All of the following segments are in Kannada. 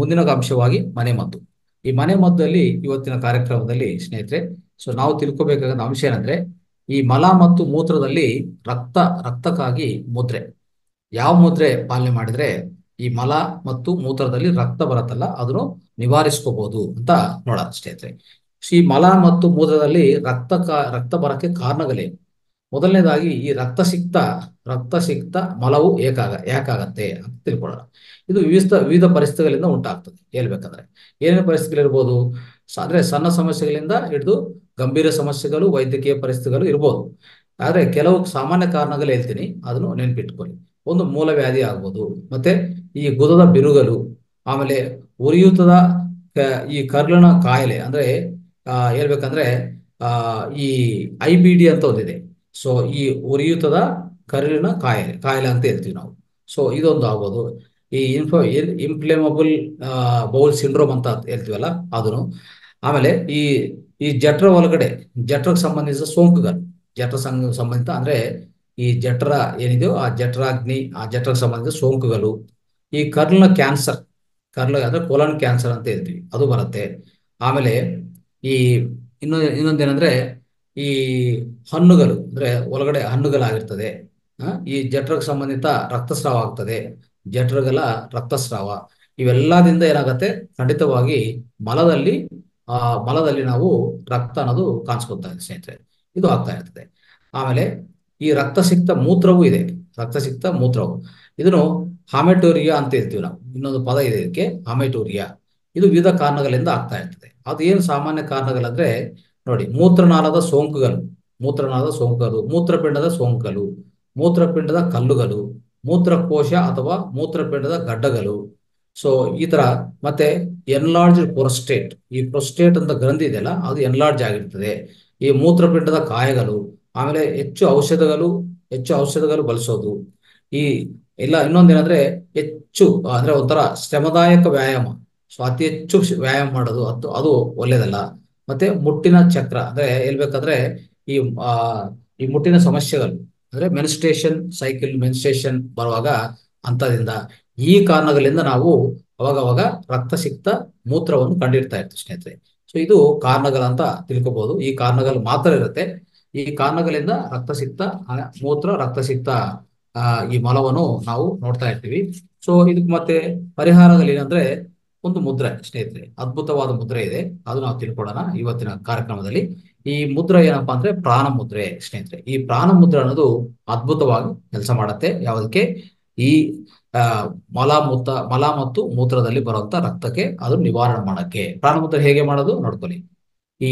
ಮುಂದಿನ ಅಂಶವಾಗಿ ಮನೆ ಮದ್ದು ಈ ಮನೆ ಮದ್ದಲ್ಲಿ ಇವತ್ತಿನ ಕಾರ್ಯಕ್ರಮದಲ್ಲಿ ಸ್ನೇಹಿತರೆ ಸೊ ನಾವು ತಿಳ್ಕೊಬೇಕಾದ ಅಂಶ ಏನಂದ್ರೆ ಈ ಮಲ ಮತ್ತು ಮೂತ್ರದಲ್ಲಿ ರಕ್ತ ರಕ್ತಕ್ಕಾಗಿ ಮುದ್ರೆ ಯಾವ ಮುದ್ರೆ ಪಾಲನೆ ಮಾಡಿದ್ರೆ ಈ ಮಲ ಮತ್ತು ಮೂತ್ರದಲ್ಲಿ ರಕ್ತ ಬರುತ್ತಲ್ಲ ಅದನ್ನು ನಿವಾರಿಸ್ಕೋಬಹುದು ಅಂತ ನೋಡೋಣ ಸ್ನೇಹಿತರೆ ಈ ಮಲ ಮತ್ತು ಮೂತ್ರದಲ್ಲಿ ರಕ್ತ ಕಾ- ರಕ್ತ ಬರಕ್ಕೆ ಕಾರಣಗಳೇನು ಮೊದಲನೇದಾಗಿ ಈ ರಕ್ತಸಿಕ್ತ ರಕ್ತಸಿಕ್ತ ಮಲವು ಏಕಾಗ ಯಾಕಾಗತ್ತೆ ಅಂತ ತಿಳ್ಕೊಳ್ಳೋಣ ಇದು ವಿವಿಧ ವಿವಿಧ ಪರಿಸ್ಥಿತಿಗಳಿಂದ ಉಂಟಾಗ್ತದೆ ಹೇಳ್ಬೇಕಂದ್ರೆ ಏನೇನು ಪರಿಸ್ಥಿತಿಗಳಿರ್ಬೋದು ಸ- ಅಂದ್ರೆ ಸಣ್ಣ ಸಮಸ್ಯೆಗಳಿಂದ ಹಿಡಿದು ಗಂಭೀರ ಸಮಸ್ಯೆಗಳು ವೈದ್ಯಕೀಯ ಪರಿಸ್ಥಿತಿಗಳು ಇರ್ಬೋದು ಆದ್ರೆ ಕೆಲವು ಸಾಮಾನ್ಯ ಕಾರಣಗಳು ಹೇಳ್ತೀನಿ ಅದನ್ನು ನೆನ್ಪಿಟ್ಕೊಳ್ಳಿ ಒಂದು ಮೂಲವ್ಯಾಧಿ ಆಗ್ಬೋದು ಮತ್ತೆ ಈ ಗುದದ ಬಿರುಗಲು ಆಮೇಲೆ ಉರಿಯೂತದ ಕ- ಈ ಕರ್ಲನ ಕಾಯಿಲೆ ಅಂದ್ರೆ ಆ, ಹೇಳ್ಬೇಕಂದ್ರೆ ಆ ಈ ಐ ಬಿ ಡಿ ಅಂತ ಒಂದಿದೆ ಸೊ ಈ ಉರಿಯೂತದ ಕರುಳಿನ ಕಾಯಿಲೆ ಕಾಯಿಲೆ ಅಂತ ಹೇಳ್ತೀವಿ ನಾವು ಸೊ ಇದೊಂದು ಆಗ್ಬೋದು ಈ ಇನ್ಫೋ ಇಂಪ್ಲೇಮಬಲ್ ಬೌಲ್ ಸಿಂಡ್ರೋಮ್ ಅಂತ ಹೇಳ್ತೀವಲ್ಲ ಅದನ್ನು ಆಮೇಲೆ ಈ ಈ ಜಠರ ಒಳಗಡೆ ಜಠರಕ್ಕೆ ಸಂಬಂಧಿಸಿದ ಸೋಂಕುಗಳು ಜಠರ ಸಂಘ ಸಂಬಂಧಿತ ಅಂದ್ರೆ ಈ ಜಠರ ಏನಿದೆಯೋ ಆ ಜಠರಾಗ್ನಿ ಆ ಜಠರಕ್ಕೆ ಸಂಬಂಧಿಸಿದ ಸೋಂಕುಗಳು ಈ ಕರ್ಲ್ನ ಕ್ಯಾನ್ಸರ್ ಕರ್ಲ್ ಅಂದ್ರೆ ಕೊಲನ್ ಕ್ಯಾನ್ಸರ್ ಅಂತ ಹೇಳ್ತೀವಿ ಅದು ಬರುತ್ತೆ ಆಮೇಲೆ ಈ ಇನ್ನೊಂದು ಇನ್ನೊಂದೇನಂದ್ರೆ ಈ ಹಣ್ಣುಗಳು ಅಂದ್ರೆ ಒಳಗಡೆ ಹಣ್ಣುಗಳಾಗಿರ್ತದೆ ಆ, ಈ ಜಠರಕ್ಕೆ ಸಂಬಂಧಿತ ರಕ್ತಸ್ರಾವ ಆಗ್ತದೆ ಜಠರಗಳ ರಕ್ತಸ್ರಾವ ಇವೆಲ್ಲದಿಂದ ಏನಾಗತ್ತೆ ಖಂಡಿತವಾಗಿ ಮಲದಲ್ಲಿ ಆ ಮಲದಲ್ಲಿ ನಾವು ರಕ್ತ ಅನ್ನೋದು ಕಾಣಿಸ್ಕೊತಾ ಇದೆ ಸ್ನೇಹಿತರೆ ಇದು ಆಗ್ತಾ ಇರ್ತದೆ ಆಮೇಲೆ ಈ ರಕ್ತಸಿಕ್ತ ಮೂತ್ರವೂ ಇದೆ ರಕ್ತಸಿಕ್ತ ಮೂತ್ರವು ಇದನ್ನು ಹಾಮೆಟೋರಿಯಾ ಅಂತ ಹೇಳ್ತೀವಿ ನಾವು ಇನ್ನೊಂದು ಪದ ಇದೆ ಇದಕ್ಕೆ ಹಾಮೆಟೋರಿಯಾ ಇದು ವಿವಿಧ ಕಾರಣಗಳಿಂದ ಆಗ್ತಾ ಇರ್ತದೆ ಅದು ಏನು ಸಾಮಾನ್ಯ ಕಾರಣಗಳಂದ್ರೆ ನೋಡಿ ಮೂತ್ರನಾಳದ ಸೋಂಕುಗಳು ಮೂತ್ರನಾಳದ ಸೋಂಕುಗಳು ಮೂತ್ರಪಿಂಡದ ಸೋಂಕುಗಳು ಮೂತ್ರಪಿಂಡದ ಕಲ್ಲುಗಳು ಮೂತ್ರಕೋಶ ಅಥವಾ ಮೂತ್ರಪಿಂಡದ ಗಡ್ಡಗಳು ಸೊ ಈ ತರ ಮತ್ತೆ ಎನ್ಲಾರ್ಜ್ ಪ್ರೊಸ್ಟೇಟ್ ಈ ಪ್ರೊಸ್ಟೇಟ್ ಅಂತ ಗ್ರಂಥಿ ಇದೆಯಲ್ಲ ಅದು ಎನ್ಲಾರ್ಜ್ ಆಗಿರ್ತದೆ ಈ ಮೂತ್ರಪಿಂಡದ ಕಾಯಗಳು ಆಮೇಲೆ ಹೆಚ್ಚು ಔಷಧಗಳು ಹೆಚ್ಚು ಔಷಧಗಳು ಬಳಸೋದು ಈ ಇಲ್ಲ ಇನ್ನೊಂದೇನಂದ್ರೆ ಹೆಚ್ಚು ಅಂದ್ರೆ ಒಂಥರ ಶ್ರಮದಾಯಕ ವ್ಯಾಯಾಮ ಸೊ ಅತಿ ಹೆಚ್ಚು ಶ್- ವ್ಯಾಯಾಮ ಮಾಡೋದು ಅದು ಅದು ಒಳ್ಳೇದಲ್ಲ ಮತ್ತೆ ಮುಟ್ಟಿನ ಚಕ್ರ ಅಂದ್ರೆ ಹೇಳ್ಬೇಕಂದ್ರೆ ಈ ಆ ಈ ಮುಟ್ಟಿನ ಸಮಸ್ಯೆಗಳು ಅಂದ್ರೆ ಮೆನ್ಸ್ಟ್ರೇಷನ್ ಸೈಕಲ್ ಮೆನ್ಸ್ಟ್ರೇಷನ್ ಬರುವಾಗ ಅಂತದಿಂದ ಈ ಕಾರಣಗಳಿಂದ ನಾವು ಅವಾಗವಾಗ ರಕ್ತಸಿಕ್ತ ಮೂತ್ರವನ್ನು ಕಂಡಿಡ್ತಾ ಇರ್ತೀವಿ ಸ್ನೇಹಿತರೆ ಸೊ ಇದು ಕಾರಣಗಳಂತ ತಿಳ್ಕೊಬಹುದು ಈ ಕಾರಣಗಳು ಮಾತ್ರ ಇರುತ್ತೆ ಈ ಕಾರಣಗಳಿಂದ ರಕ್ತಸಿಕ್ತ ಆ, ಮೂತ್ರ ರಕ್ತಸಿಕ್ತ ಆ, ಈ ಮಲವನ್ನು ನಾವು ನೋಡ್ತಾ ಇರ್ತೀವಿ ಸೊ ಇದಕ್ಕೆ ಮತ್ತೆ ಪರಿಹಾರಗಳೇನಂದ್ರೆ ಒಂದು ಮುದ್ರೆ ಸ್ನೇಹಿತರೆ ಅದ್ಭುತವಾದ ಮುದ್ರೆ ಇದೆ ಅದು ನಾವು ತಿಳ್ಕೊಳ್ಳೋಣ ಇವತ್ತಿನ ಕಾರ್ಯಕ್ರಮದಲ್ಲಿ ಈ ಮುದ್ರೆ ಏನಪ್ಪಾ ಅಂದ್ರೆ ಪ್ರಾಣ ಮುದ್ರೆ ಸ್ನೇಹಿತರೆ ಈ ಪ್ರಾಣ ಮುದ್ರೆ ಅನ್ನೋದು ಅದ್ಭುತವಾಗಿ ಕೆಲಸ ಮಾಡುತ್ತೆ ಯಾವುದಕ್ಕೆ ಈ ಆ ಮಲ ಮೂತ್ರ ಮಲ ಮತ್ತು ಮೂತ್ರದಲ್ಲಿ ಬರುವಂತ ರಕ್ತಕ್ಕೆ ಅದು ನಿವಾರಣೆ ಮಾಡಕ್ಕೆ ಪ್ರಾಣ ಮುದ್ರೆ ಹೇಗೆ ಮಾಡೋದು ನೋಡ್ಕೊಳ್ಳಿ ಈ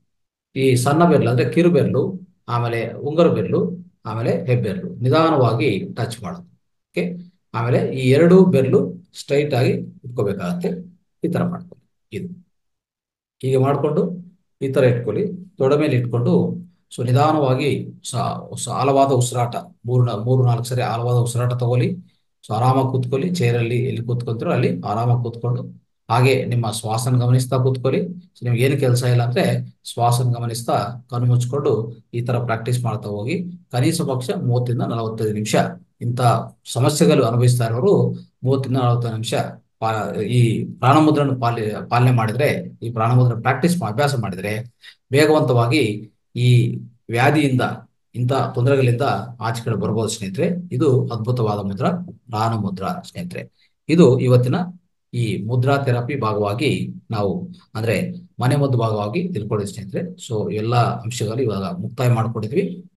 ಈ ಸಣ್ಣ ಬೆರಳು ಅಂದ್ರೆ ಕಿರು ಬೆರಳು ಆಮೇಲೆ ಉಂಗುರ ಬೆರಳು ಆಮೇಲೆ ಹೆಬ್ಬೆರಳು ನಿಧಾನವಾಗಿ ಟಚ್ ಮಾಡೋದು ಓಕೆ ಆಮೇಲೆ ಈ ಎರಡು ಬೆರಳು ಸ್ಟ್ರೈಟ್ ಆಗಿ ಇಟ್ಕೋಬೇಕಾಗತ್ತೆ ಈ ತರ ಮಾಡ್ಕೊಳ್ಳಿ ಇದು ಹೀಗೆ ಮಾಡಿಕೊಂಡು ಈ ತರ ಇಟ್ಕೊಳ್ಳಿ ತೊಡೆ ಮೇಲೆ ಇಟ್ಕೊಂಡು ಸೊ ನಿಧಾನವಾಗಿ ಸ- ಸ- ಆಳವಾದ ಉಸಿರಾಟ ಮೂರು ನಾ- ಮೂರು ನಾಲ್ಕು ಸರಿ ಆಳವಾದ ಉಸಿರಾಟ ತಗೊಳ್ಳಿ ಸೊ ಆರಾಮಾಗಿ ಕೂತ್ಕೊಳ್ಳಿ ಚೇರಲ್ಲಿ ಎಲ್ಲಿ ಕೂತ್ಕೊಂತೀರೋ ಅಲ್ಲಿ ಆರಾಮಾಗಿ ಕೂತ್ಕೊಂಡು ಹಾಗೆ ನಿಮ್ಮ ಶ್ವಾಸನ ಗಮನಿಸ್ತಾ ಕೂತ್ಕೊಳ್ಳಿ ಸೊ ನಿಮ್ಗೆ ಏನು ಕೆಲಸ ಇಲ್ಲ ಅಂದ್ರೆ ಶ್ವಾಸನ ಗಮನಿಸ್ತಾ ಕಣ್ಣು ಮುಚ್ಕೊಂಡು ಈ ತರ ಪ್ರಾಕ್ಟೀಸ್ ಮಾಡ್ತಾ ಹೋಗಿ ಕನಿಷ್ಠ ಪಕ್ಷ ಮೂವತ್ತಿಂದ ನಲವತ್ತೈದು ನಿಮಿಷ ಇಂಥ ಸಮಸ್ಯೆಗಳು ಅನುಭವಿಸ್ತಾ ಇರೋರು ಮೂವತ್ತಿಂದ ನಲವತ್ತೈದು ನಿಮಿಷ ಪಾ- ಈ ಪ್ರಾಣಮುದ್ರನ ಪಾಲಿ ಪಾಲನೆ ಮಾಡಿದ್ರೆ ಈ ಪ್ರಾಣಮುದ್ರ ಪ್ರಾಕ್ಟೀಸ್ ಅಭ್ಯಾಸ ಮಾಡಿದ್ರೆ ವೇಗವಂತವಾಗಿ ಈ ವ್ಯಾಧಿಯಿಂದ ಇಂಥ ತೊಂದರೆಗಳಿಂದ ಆಚೆ ಕಡೆ ಬರ್ಬೋದು ಸ್ನೇಹಿತರೆ ಇದು ಅದ್ಭುತವಾದ ಮುದ್ರ ಪ್ರಾಣ ಮುದ್ರಾ ಸ್ನೇಹಿತರೆ ಇದು ಇವತ್ತಿನ ಈ ಮುದ್ರಾ ಥೆರಪಿ ಭಾಗವಾಗಿ ನಾವು ಅಂದ್ರೆ ಮನೆ ಮದ್ದು ಭಾಗವಾಗಿ ತಿಳ್ಕೊಂಡಿದ್ವಿ ಸ್ನೇಹಿತರೆ ಸೊ ಎಲ್ಲ ಅಂಶಗಳು ಇವಾಗ ಮುಕ್ತಾಯ ಮಾಡ್ಕೊಂಡಿದ್ವಿ